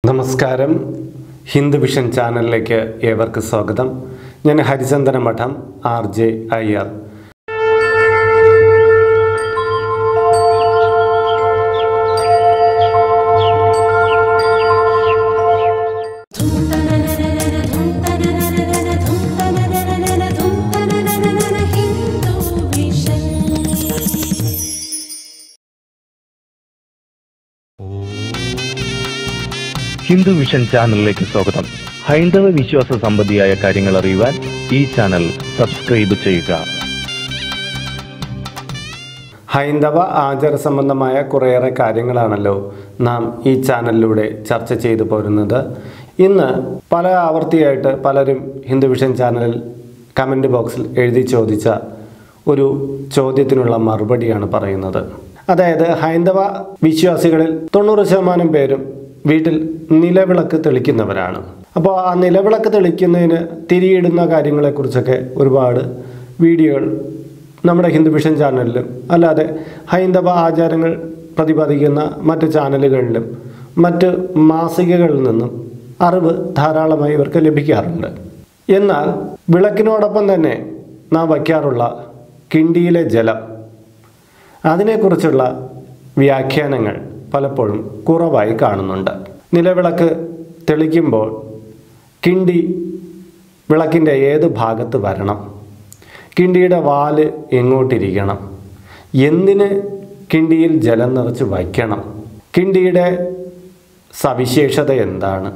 നമസ്കാരം ഹിന്ദു വിഷൻ ചാനലിലേക്ക് ഏവർക്കും സ്വാഗതം ഞാൻ Harichandana Matham R J Iyer Hindu vision Hindu vision ചാനലിലേക്ക് സ്വാഗതം ഹൈന്ദവ വിശ്വാസ സംബന്ധിയായ കാര്യങ്ങൾ അറിയുവാൻ ഈ ചാനൽ സബ്സ്ക്രൈബ് ചെയ്യുക ഹൈന്ദവ ആചാര സംബന്ധമായ കുറേയേറെ കാര്യങ്ങളാണല്ലോ നാം ഈ ചാനലിലൂടെ ചർച്ച ചെയ്തു പോരുന്നത് ഇന്ന് പല ആവർത്തിയായിട്ട് പലരും ഹിന്ദു വിഷൻ ചാനലിൽ കമൻറ്റ് ബോക്സിൽ എഴുതി ചോദിച്ച ഒരു ചോദ്യത്തിനുള്ള മറുപടിയാണ് പറയുന്നത് അതായത് ഹൈന്ദവ വിശ്വാസികളിൽ തൊണ്ണൂറ് ശതമാനം പേരും വീട്ടിൽ നിലവിളക്ക് തെളിക്കുന്നവരാണ് അപ്പോൾ ആ നിലവിളക്ക് തെളിക്കുന്നതിന് തിരിയിടുന്ന കാര്യങ്ങളെക്കുറിച്ചൊക്കെ ഒരുപാട് വീഡിയോകൾ നമ്മുടെ ഹിന്ദു വിഷൻ ചാനലിലും അല്ലാതെ ഹൈന്ദവ ആചാരങ്ങൾ പ്രതിപാദിക്കുന്ന മറ്റ് ചാനലുകളിലും മറ്റ് മാസികകളിൽ നിന്നും അറിവ് ധാരാളമായി ഇവർക്ക് ലഭിക്കാറുണ്ട് എന്നാൽ വിളക്കിനോടൊപ്പം തന്നെ നാം വയ്ക്കാറുള്ള കിണ്ടിയിലെ ജലം അതിനെക്കുറിച്ചുള്ള വ്യാഖ്യാനങ്ങൾ പലപ്പോഴും കുറവായി കാണുന്നുണ്ട് നിലവിളക്ക് തെളിക്കുമ്പോൾ കിണ്ടി വിളക്കിൻ്റെ ഏത് ഭാഗത്ത് വരണം കിണ്ടിയുടെ വാല് എങ്ങോട്ടിരിക്കണം എന്തിന് കിണ്ടിയിൽ ജലം നിറച്ച് വയ്ക്കണം കിണ്ടിയുടെ സവിശേഷത എന്താണ്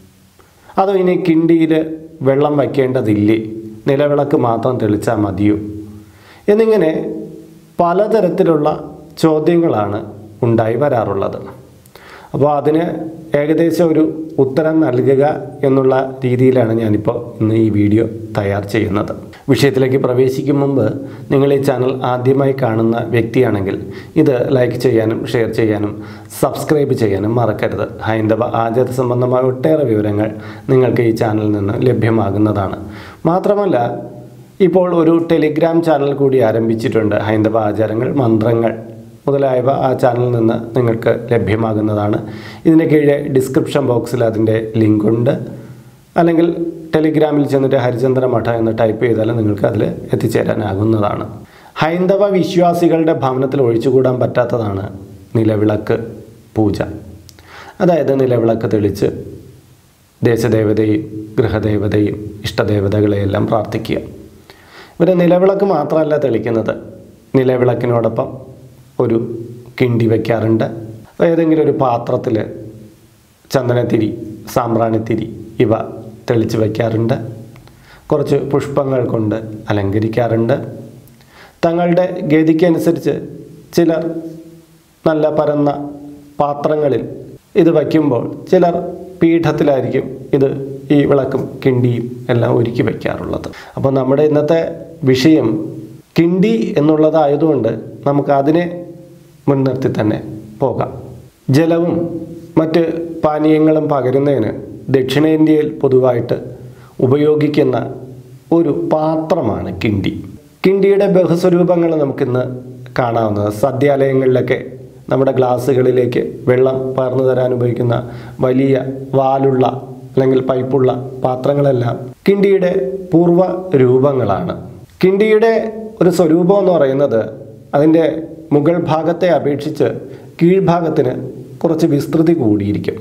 അതോ ഇനി കിണ്ടിയിൽ വെള്ളം വയ്ക്കേണ്ടതില്ലേ നിലവിളക്ക് മാത്രം തെളിച്ചാൽ മതിയോ എന്നിങ്ങനെ പലതരത്തിലുള്ള ചോദ്യങ്ങളാണ് ഉണ്ടായി വരാറുള്ളത് അപ്പോൾ അതിന് ഏകദേശം ഒരു ഉത്തരം നൽകുക എന്നുള്ള രീതിയിലാണ് ഞാനിപ്പോൾ ഇന്ന് ഈ വീഡിയോ തയ്യാർ ചെയ്യുന്നത് വിഷയത്തിലേക്ക് പ്രവേശിക്കും മുമ്പ് നിങ്ങൾ ഈ ചാനൽ ആദ്യമായി കാണുന്ന വ്യക്തിയാണെങ്കിൽ ഇത് ലൈക്ക് ചെയ്യാനും ഷെയർ ചെയ്യാനും സബ്സ്ക്രൈബ് ചെയ്യാനും മറക്കരുത് ഹൈന്ദവ ആചാര സംബന്ധമായ ഒട്ടേറെ വിവരങ്ങൾ നിങ്ങൾക്ക് ഈ ചാനലിൽ നിന്ന് ലഭ്യമാകുന്നതാണ് മാത്രമല്ല ഇപ്പോൾ ഒരു ടെലിഗ്രാം ചാനൽ കൂടി ആരംഭിച്ചിട്ടുണ്ട് ഹൈന്ദവ ആചാരങ്ങൾ മന്ത്രങ്ങൾ മുതലായവ ആ ചാനലിൽ നിന്ന് നിങ്ങൾക്ക് ലഭ്യമാകുന്നതാണ് ഇതിന് കീഴെ ഡിസ്ക്രിപ്ഷൻ ബോക്സിൽ അതിൻ്റെ ലിങ്കുണ്ട് അല്ലെങ്കിൽ ടെലിഗ്രാമിൽ ചെന്നിട്ട് ഹരിചന്ദ്ര മഠ എന്ന് ടൈപ്പ് ചെയ്താൽ നിങ്ങൾക്ക് അതിൽ എത്തിച്ചേരാനാകുന്നതാണ് ഹൈന്ദവ വിശ്വാസികളുടെ ഭവനത്തിൽ ഒഴിച്ചുകൂടാൻ പറ്റാത്തതാണ് നിലവിളക്ക് പൂജ അതായത് നിലവിളക്ക് തെളിച്ച് ദേശദേവതയും ഗൃഹദേവതയും ഇഷ്ടദേവതകളെയെല്ലാം പ്രാർത്ഥിക്കുക ഇവർ നിലവിളക്ക് മാത്രമല്ല തെളിക്കുന്നത് നിലവിളക്കിനോടൊപ്പം ഒരു കിണ്ടി വയ്ക്കാറുണ്ട് ഏതെങ്കിലും ഒരു പാത്രത്തിൽ ചന്ദനത്തിരി സാമ്പ്രാണിത്തിരി ഇവ തെളിച്ച് വയ്ക്കാറുണ്ട് കുറച്ച് പുഷ്പങ്ങൾ കൊണ്ട് അലങ്കരിക്കാറുണ്ട് തങ്ങളുടെ ഗതിക്കനുസരിച്ച് ചിലർ നല്ല പരന്ന പാത്രങ്ങളിൽ ഇത് വയ്ക്കുമ്പോൾ ചിലർ പീഠത്തിലായിരിക്കും ഇത് ഈ വിളക്കും കിണ്ടിയും എല്ലാം ഒരുക്കി വയ്ക്കാറുള്ളത് അപ്പോൾ നമ്മുടെ ഇന്നത്തെ വിഷയം കിണ്ടി എന്നുള്ളതായതുകൊണ്ട് നമുക്ക് അതിനെ മുൻനിർത്തി തന്നെ പോകാം ജലവും മറ്റ് പാനീയങ്ങളും പകരുന്നതിന് ദക്ഷിണേന്ത്യയിൽ പൊതുവായിട്ട് ഉപയോഗിക്കുന്ന ഒരു പാത്രമാണ് കിണ്ടി കിണ്ടിയുടെ ബഹുസ്വരൂപങ്ങൾ നമുക്കിന്ന് കാണാവുന്നത് സദ്യാലയങ്ങളിലൊക്കെ നമ്മുടെ ഗ്ലാസ്സുകളിലേക്ക് വെള്ളം പകർന്നു തരാൻ ഉപയോഗിക്കുന്ന വലിയ വാലുള്ള അല്ലെങ്കിൽ പൈപ്പുള്ള പാത്രങ്ങളെല്ലാം കിണ്ടിയുടെ പൂർവ്വ രൂപങ്ങളാണ് കിണ്ടിയുടെ ഒരു സ്വരൂപം എന്ന് പറയുന്നത് അതിൻ്റെ മുകൾ ഭാഗത്തെ അപേക്ഷിച്ച് കീഴ്ഭാഗത്തിന് കുറച്ച് വിസ്തൃതി കൂടിയിരിക്കും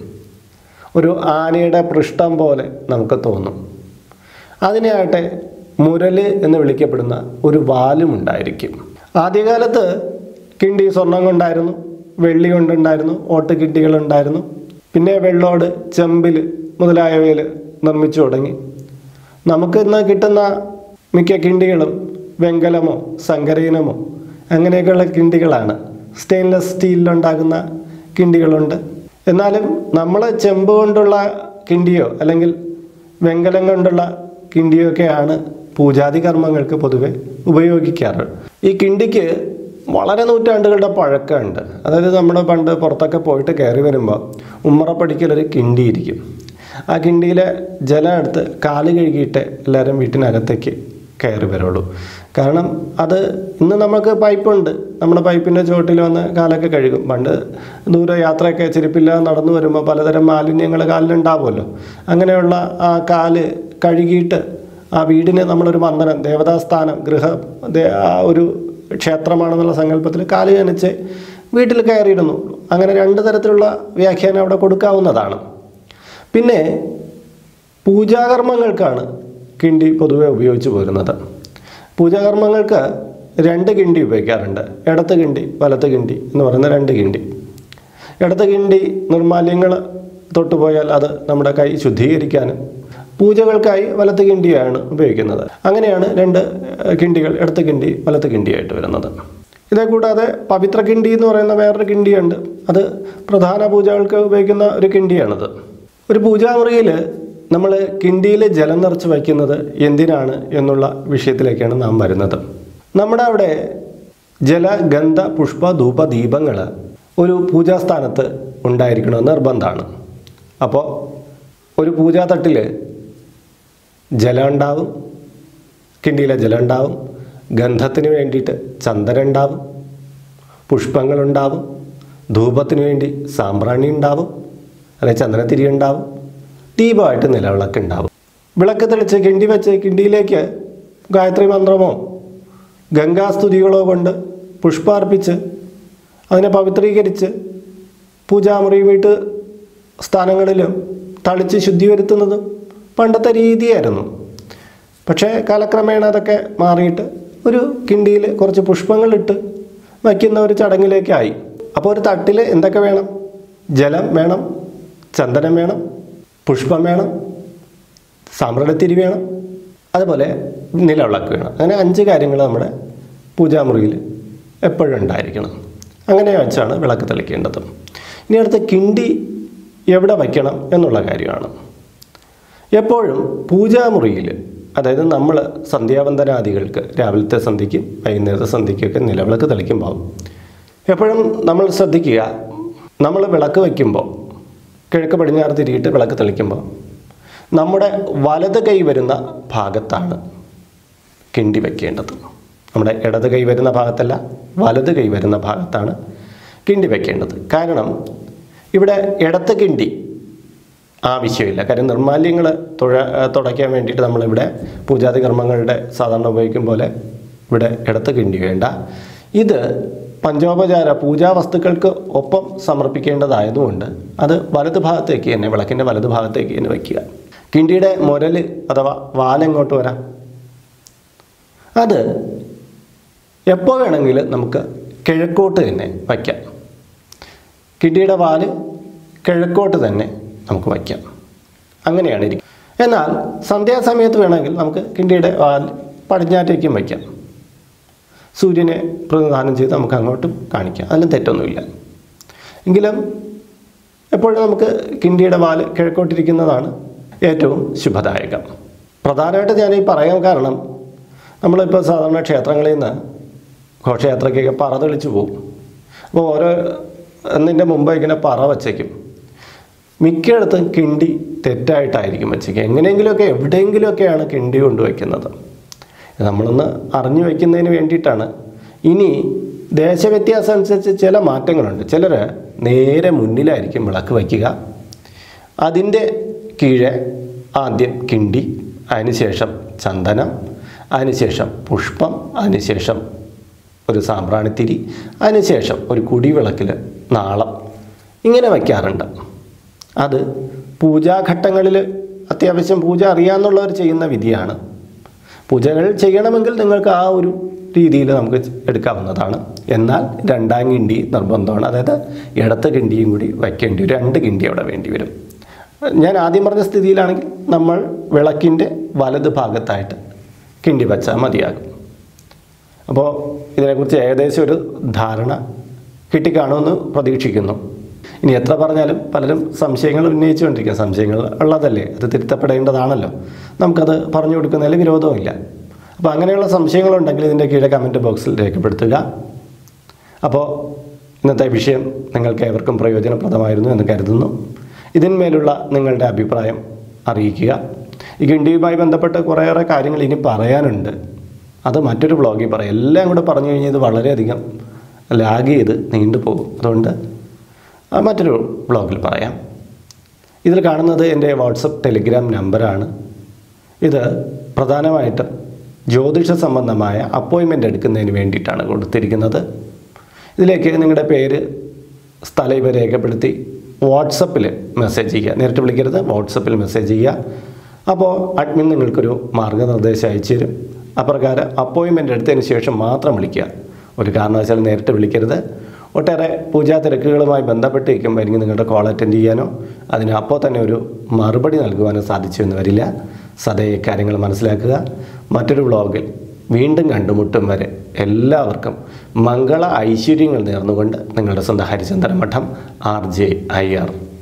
ഒരു ആനയുടെ പൃഷ്ഠം പോലെ നമുക്ക് തോന്നും അതിനാകട്ടെ മുരല് എന്ന് വിളിക്കപ്പെടുന്ന ഒരു വാലും ഉണ്ടായിരിക്കും ആദ്യകാലത്ത് കിണ്ടി സ്വർണം കൊണ്ടായിരുന്നു വെള്ളി കൊണ്ടുണ്ടായിരുന്നു ഓട്ടുകിണ്ടികളുണ്ടായിരുന്നു പിന്നെ വെള്ളോട് ചെമ്പിൽ മുതലായവയിൽ നിർമ്മിച്ചു തുടങ്ങി നമുക്ക് ഇന്ന് കിട്ടുന്ന മിക്ക കിണ്ടികളും വെങ്കലമോ സങ്കരയിനമോ അങ്ങനെയൊക്കെയുള്ള കിണ്ടികളാണ് സ്റ്റെയിൻലെസ് സ്റ്റീലിലുണ്ടാകുന്ന കിണ്ടികളുണ്ട് എന്നാലും നമ്മൾ ചെമ്പ് കൊണ്ടുള്ള കിണ്ടിയോ അല്ലെങ്കിൽ വെങ്കലം കൊണ്ടുള്ള കിണ്ടിയോ ഒക്കെയാണ് പൂജാതി കർമ്മങ്ങൾക്ക് പൊതുവെ ഉപയോഗിക്കാറ് ഈ കിണ്ടിക്ക് വളരെ നൂറ്റാണ്ടുകളുടെ പഴക്കമുണ്ട് അതായത് നമ്മൾ പണ്ട് പുറത്തൊക്കെ പോയിട്ട് കയറി വരുമ്പോൾ ഉമ്മറപ്പടിക്കലൊരു കിണ്ടി ഇരിക്കും ആ കിണ്ടിയിലെ ജലം എടുത്ത് കാല് കഴുകിയിട്ട് എല്ലാവരും വീട്ടിനകത്തേക്ക് കയറി വരുള്ളൂ കാരണം അത് ഇന്ന് നമുക്ക് പൈപ്പുണ്ട് നമ്മുടെ പൈപ്പിൻ്റെ ചുവട്ടിൽ വന്ന് കാലൊക്കെ കഴുകും പണ്ട് ദൂരെ യാത്രയൊക്കെ ചെരുപ്പില്ലാതെ നടന്നു വരുമ്പോൾ പലതരം മാലിന്യങ്ങൾ കാലിലുണ്ടാവുമല്ലോ അങ്ങനെയുള്ള ആ കാല് കഴുകിയിട്ട് ആ വീടിന് നമ്മളൊരു മന്ദനം ദേവതാസ്ഥാനം ഗൃഹ ദേ- ആ ഒരു ക്ഷേത്രമാണെന്നുള്ള സങ്കല്പത്തിൽ കാല് നനച്ച് വീട്ടിൽ കയറിയിടുന്നു അങ്ങനെ രണ്ട് തരത്തിലുള്ള വ്യാഖ്യാനം അവിടെ കൊടുക്കാവുന്നതാണ് പിന്നെ പൂജാകർമ്മങ്ങൾക്കാണ് കിണ്ടി പൊതുവെ ഉപയോഗിച്ച് പോരുന്നത് പൂജാകർമ്മങ്ങൾക്ക് രണ്ട് കിണ്ടി ഉപയോഗിക്കാറുണ്ട് ഇടത്ത് കിണ്ടി വലത്ത് കിണ്ടി എന്ന് പറയുന്ന രണ്ട് കിണ്ടി ഇടത്ത് കിണ്ടി നിർമാല്യങ്ങൾ തൊട്ടുപോയാൽ അത് നമ്മുടെ കൈ ശുദ്ധീകരിക്കാനും പൂജകൾക്കായി വലത്ത് കിണ്ടിയാണ് ഉപയോഗിക്കുന്നത് അങ്ങനെയാണ് രണ്ട് ഏഹ്, കിണ്ടികൾ ഇടത്ത് കിണ്ടി വലത്ത് കിണ്ടിയായിട്ട് വരുന്നത് ഇതേ കൂടാതെ പവിത്ര കിണ്ടി എന്ന് പറയുന്ന വേറൊരു കിണ്ടിയുണ്ട് അത് പ്രധാന പൂജകൾക്ക് ഉപയോഗിക്കുന്ന ഒരു കിണ്ടിയാണത് ഒരു പൂജാമുറിയിൽ നമ്മൾ കിണ്ടിയിൽ ജലം നിറച്ച് വയ്ക്കുന്നത് എന്തിനാണ് എന്നുള്ള വിഷയത്തിലേക്കാണ് നാം വരുന്നത് നമ്മുടെ അവിടെ ജല ഗന്ധ പുഷ്പ ധൂപ ദീപങ്ങൾ ഒരു പൂജാസ്ഥാനത്ത് ഉണ്ടായിരിക്കണമെന്ന് നിർബന്ധമാണ് അപ്പോൾ ഒരു പൂജാതട്ടിൽ ജലം ഉണ്ടാവും കിണ്ടിയിലെ ജലം ഉണ്ടാവും ഗന്ധത്തിന് വേണ്ടിയിട്ട് ചന്ദനം ഉണ്ടാവും പുഷ്പങ്ങളുണ്ടാവും ധൂപത്തിന് വേണ്ടി സാമ്പ്രാണി ഉണ്ടാവും അല്ലെങ്കിൽ ചന്ദനത്തിരി ഉണ്ടാവും ദീപമായിട്ട് നിലവിളക്ക് ഉണ്ടാവും വിളക്ക് തെളിച്ച് കിണ്ടി വെച്ച് കിണ്ടിയിലേക്ക് ഗായത്രി മന്ത്രമോ ഗംഗാസ്തുതികളോ കൊണ്ട് പുഷ്പാർപ്പിച്ച് അതിനെ പവിത്രീകരിച്ച് പൂജാമുറി വീട്ട് സ്ഥാനങ്ങളിലും തളിച്ച് ശുദ്ധി വരുത്തുന്നതും പണ്ടത്തെ രീതിയായിരുന്നു പക്ഷേ കാലക്രമേണ അതൊക്കെ മാറിയിട്ട് ഒരു കിണ്ടിയിൽ കുറച്ച് പുഷ്പങ്ങളിട്ട് വയ്ക്കുന്ന ഒരു ചടങ്ങിലേക്കായി അപ്പോൾ ഒരു തട്ടിൽ എന്തൊക്കെ വേണം ജലം വേണം ചന്ദനം വേണം പുഷ്പം വേണം സാമ്പ്രടത്തിരി വേണം അതുപോലെ നിലവിളക്ക് വേണം അങ്ങനെ അഞ്ച് കാര്യങ്ങൾ നമ്മുടെ പൂജാമുറിയിൽ എപ്പോഴും ഉണ്ടായിരിക്കണം അങ്ങനെ വെച്ചാണ് വിളക്ക് തെളിക്കേണ്ടത് ഇനി അടുത്ത കിണ്ടി എവിടെ വയ്ക്കണം എന്നുള്ള കാര്യമാണ് എപ്പോഴും പൂജാമുറിയിൽ അതായത് നമ്മൾ സന്ധ്യാവന്തനാദികൾക്ക് രാവിലത്തെ സന്ധ്യയ്ക്കും വൈകുന്നേരത്തെ സന്ധ്യയ്ക്കൊക്കെ നിലവിളക്ക് തെളിക്കുമ്പോൾ എപ്പോഴും നമ്മൾ ശ്രദ്ധിക്കുക നമ്മൾ വിളക്ക് വയ്ക്കുമ്പോൾ കിഴക്ക് പടിഞ്ഞാറ് തിരിയിട്ട് വിളക്ക് തെളിക്കുമ്പോൾ നമ്മുടെ വലത് കൈ വരുന്ന ഭാഗത്താണ് കിണ്ടി വയ്ക്കേണ്ടത് നമ്മുടെ ഇടത് കൈ വരുന്ന ഭാഗത്തല്ല വലത് കൈ വരുന്ന ഭാഗത്താണ് കിണ്ടി വയ്ക്കേണ്ടത് കാരണം ഇവിടെ ഇടത്ത് കിണ്ടി ആവശ്യമില്ല കാര്യം നിർമാല്യങ്ങൾ തുഴ തുടയ്ക്കാൻ വേണ്ടിയിട്ട് നമ്മളിവിടെ പൂജാതി കർമ്മങ്ങളുടെ സാധാരണ ഉപയോഗിക്കും പോലെ ഇവിടെ ഇടത്ത് കിണ്ടി വേണ്ട ഇത് പഞ്ചോപചാര പൂജാ വസ്തുക്കൾക്ക് ഒപ്പം സമർപ്പിക്കേണ്ടതായതുകൊണ്ട് അത് വലത് ഭാഗത്തേക്ക് തന്നെ വിളക്കിൻ്റെ വലത് ഭാഗത്തേക്ക് തന്നെ വയ്ക്കുക കിണ്ടിയുടെ മുരൽ അഥവാ വാലെങ്ങോട്ട് വരാം അത് എപ്പോൾ വേണമെങ്കിലും നമുക്ക് കിഴക്കോട്ട് തന്നെ വയ്ക്കാം കിണ്ടിയുടെ വാല് കിഴക്കോട്ട് തന്നെ നമുക്ക് വയ്ക്കാം അങ്ങനെയാണ് ഇരിക്കുക എന്നാൽ സന്ധ്യാസമയത്ത് വേണമെങ്കിൽ നമുക്ക് കിണ്ടിയുടെ വാൽ പടിഞ്ഞാറ്റേക്കും വയ്ക്കാം സൂര്യനെ പ്രതിനിധാനം ചെയ്ത് നമുക്ക് അങ്ങോട്ടും കാണിക്കാം അതിലും തെറ്റൊന്നുമില്ല എങ്കിലും എപ്പോഴും നമുക്ക് കിണ്ടിയുടെ വാല് കിഴക്കോട്ടിരിക്കുന്നതാണ് ഏറ്റവും ശുഭദായകം പ്രധാനമായിട്ട് ഞാൻ ഈ പറയാൻ കാരണം നമ്മളിപ്പോൾ സാധാരണ ക്ഷേത്രങ്ങളിൽ നിന്ന് ഘോഷയാത്രയ്ക്കൊക്കെ പറ തെളിച്ച് പോകും അപ്പോൾ ഓരോ എന്നിൻ്റെ മുമ്പ് ഇങ്ങനെ പറ വച്ചേക്കും മിക്കയിടത്തും കിണ്ടി തെറ്റായിട്ടായിരിക്കും വച്ചേക്കുക എങ്ങനെയെങ്കിലുമൊക്കെ എവിടെയെങ്കിലുമൊക്കെയാണ് കിണ്ടി കൊണ്ടുവയ്ക്കുന്നത് ഇത് നമ്മളൊന്ന് അറിഞ്ഞു വയ്ക്കുന്നതിന് വേണ്ടിയിട്ടാണ് ഇനി ദേശവ്യത്യാസം അനുസരിച്ച് ചില മാറ്റങ്ങളുണ്ട് ചിലർ നേരെ മുന്നിലായിരിക്കും വിളക്ക് വയ്ക്കുക അതിൻ്റെ കീഴെ ആദ്യം കിണ്ടി അതിനുശേഷം ചന്ദനം അതിനുശേഷം പുഷ്പം അതിനുശേഷം ഒരു സാമ്പ്രാണിത്തിരി അതിനുശേഷം ഒരു കുടിവിളക്കിൽ നാളം ഇങ്ങനെ വയ്ക്കാറുണ്ട് അത് പൂജാഘട്ടങ്ങളിൽ അത്യാവശ്യം പൂജ അറിയാമെന്നുള്ളവർ ചെയ്യുന്ന വിധിയാണ് പൂജകൾ ചെയ്യണമെങ്കിൽ നിങ്ങൾക്ക് ആ ഒരു രീതിയിൽ നമുക്ക് എടുക്കാവുന്നതാണ് എന്നാൽ രണ്ടാം കിണ്ടി നിർബന്ധമാണ് അതായത് ഇടത്ത് കിണ്ടിയും കൂടി വയ്ക്കേണ്ടി വരും രണ്ട് കിണ്ടി അവിടെ വേണ്ടി വരും ഞാൻ ആദ്യം പറഞ്ഞ സ്ഥിതിയിലാണെങ്കിൽ നമ്മൾ വിളക്കിൻ്റെ വലത് ഭാഗത്തായിട്ട് കിണ്ടി വച്ചാൽ മതിയാകും അപ്പോൾ ഇതിനെക്കുറിച്ച് ഏകദേശം ഒരു ധാരണ കിട്ടിക്കാണുമെന്ന് പ്രതീക്ഷിക്കുന്നു ഇനി എത്ര പറഞ്ഞാലും പലരും സംശയങ്ങൾ ഉന്നയിച്ചുകൊണ്ടിരിക്കും സംശയങ്ങൾ ഉള്ളതല്ലേ അത് തിരുത്തപ്പെടേണ്ടതാണല്ലോ നമുക്കത് പറഞ്ഞു കൊടുക്കുന്നതിൽ വിരോധവുമില്ല അപ്പോൾ അങ്ങനെയുള്ള സംശയങ്ങളുണ്ടെങ്കിൽ ഇതിൻ്റെ കീഴെ കമൻറ്റ് ബോക്സിൽ രേഖപ്പെടുത്തുക അപ്പോൾ ഇന്നത്തെ വിഷയം നിങ്ങൾക്ക് ഏവർക്കും പ്രയോജനപ്രദമായിരുന്നു എന്ന് കരുതുന്നു ഇതിന്മേലുള്ള നിങ്ങളുടെ അഭിപ്രായം അറിയിക്കുക ഈ കിണ്ടിയുമായി ബന്ധപ്പെട്ട് കുറേയേറെ കാര്യങ്ങൾ ഇനി പറയാനുണ്ട് അത് മറ്റൊരു വ്ളോഗിൽ പറയാം എല്ലാം കൂടെ പറഞ്ഞു കഴിഞ്ഞാൽ ഇത് വളരെയധികം ലാഗ് ചെയ്ത് നീണ്ടുപോകും അതുകൊണ്ട് ആ മറ്റൊരു വ്ളോഗിൽ പറയാം ഇതിൽ കാണുന്നത് എൻ്റെ വാട്സപ്പ് ടെലിഗ്രാം നമ്പറാണ് ഇത് പ്രധാനമായിട്ടും ജ്യോതിഷ സംബന്ധമായ അപ്പോയിൻമെൻ്റ് എടുക്കുന്നതിന് വേണ്ടിയിട്ടാണ് കൊടുത്തിരിക്കുന്നത് ഇതിലേക്ക് നിങ്ങളുടെ പേര് സ്ഥലം ഇവ രേഖപ്പെടുത്തി വാട്സപ്പിൽ മെസ്സേജ് ചെയ്യുക നേരിട്ട് വിളിക്കരുത് വാട്സപ്പിൽ മെസ്സേജ് ചെയ്യുക അപ്പോൾ അഡ്മിൻ നിങ്ങൾക്കൊരു മാർഗ്ഗനിർദ്ദേശം അയച്ചു തരും അപ്രകാരം അപ്പോയിൻമെൻ്റ് എടുത്തതിന് ശേഷം മാത്രം വിളിക്കുക ഒരു കാരണവശാലും നേരിട്ട് വിളിക്കരുത് ഒട്ടേറെ പൂജാ തിരക്കുകളുമായി ബന്ധപ്പെട്ടിരിക്കുമ്പോൾ എനിക്ക് നിങ്ങളുടെ കോൾ അറ്റൻഡ് ചെയ്യാനോ അതിന് അപ്പോൾ തന്നെ ഒരു മറുപടി നൽകുവാനോ സാധിച്ചു എന്ന് വരില്ല സദേ കാര്യങ്ങൾ മനസ്സിലാക്കുക മറ്റൊരു വ്ളോഗിൽ വീണ്ടും കണ്ടുമുട്ടും വരെ എല്ലാവർക്കും മംഗള ഐശ്വര്യങ്ങൾ നേർന്നുകൊണ്ട് നിങ്ങളുടെ സ്വന്തം ഹരിചന്ദ്രൻ മഠം ആർ ജെ ഐ ആർ